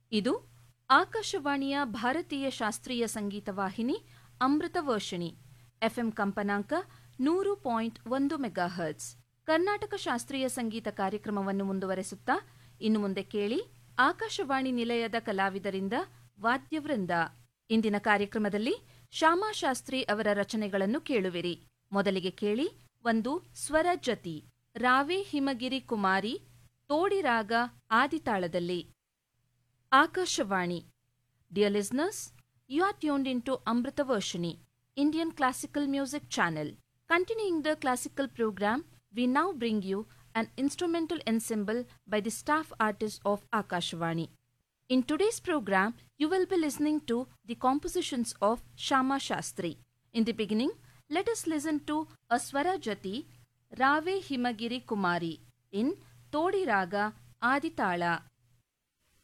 ಇದು ಆಕಾಶವಾಣಿಯ ಭಾರತೀಯ ಶಾಸ್ತ್ರೀಯ ಸಂಗೀತ ವಾಹಿನಿ ಅಮೃತ ವರ್ಷಿಣಿ ಎಫ್ಎಂ ಕಂಪನಾಂಕ ನೂರು ಪಾಯಿಂಟ್ ಒಂದು ಮೆಗಾಹರ್ಟ್ಸ್ ಕರ್ನಾಟಕ ಶಾಸ್ತ್ರೀಯ ಸಂಗೀತ ಕಾರ್ಯಕ್ರಮವನ್ನು ಮುಂದುವರೆಸುತ್ತಾ ಇನ್ನು ಮುಂದೆ ಕೇಳಿ ಆಕಾಶವಾಣಿ ನಿಲಯದ ಕಲಾವಿದರಿಂದ ವಾದ್ಯವೃಂದ ಇಂದಿನ ಕಾರ್ಯಕ್ರಮದಲ್ಲಿ ಶ್ಯಾಮಾ ಶಾಸ್ತ್ರಿ ಅವರ ರಚನೆಗಳನ್ನು ಕೇಳುವಿರಿ ಮೊದಲಿಗೆ ಕೇಳಿ ಒಂದು ಸ್ವರ ಜತಿ ರಾವೆ ಹಿಮಗಿರಿ ಕುಮಾರಿ ತೋಡಿರಾಗ ಆದಿತಾಳದಲ್ಲಿ Akashvani dear listeners you are tuned in to Amrutha Varshini Indian classical music channel continuing the classical programme we now bring you an instrumental ensemble by the staff artists of Akashvani. In today's program, you will be listening to the compositions of Shama Shastri. In the beginning, let us listen to a Swara Jati, Rave Himagiri Kumari, in Todi Raga Aditala.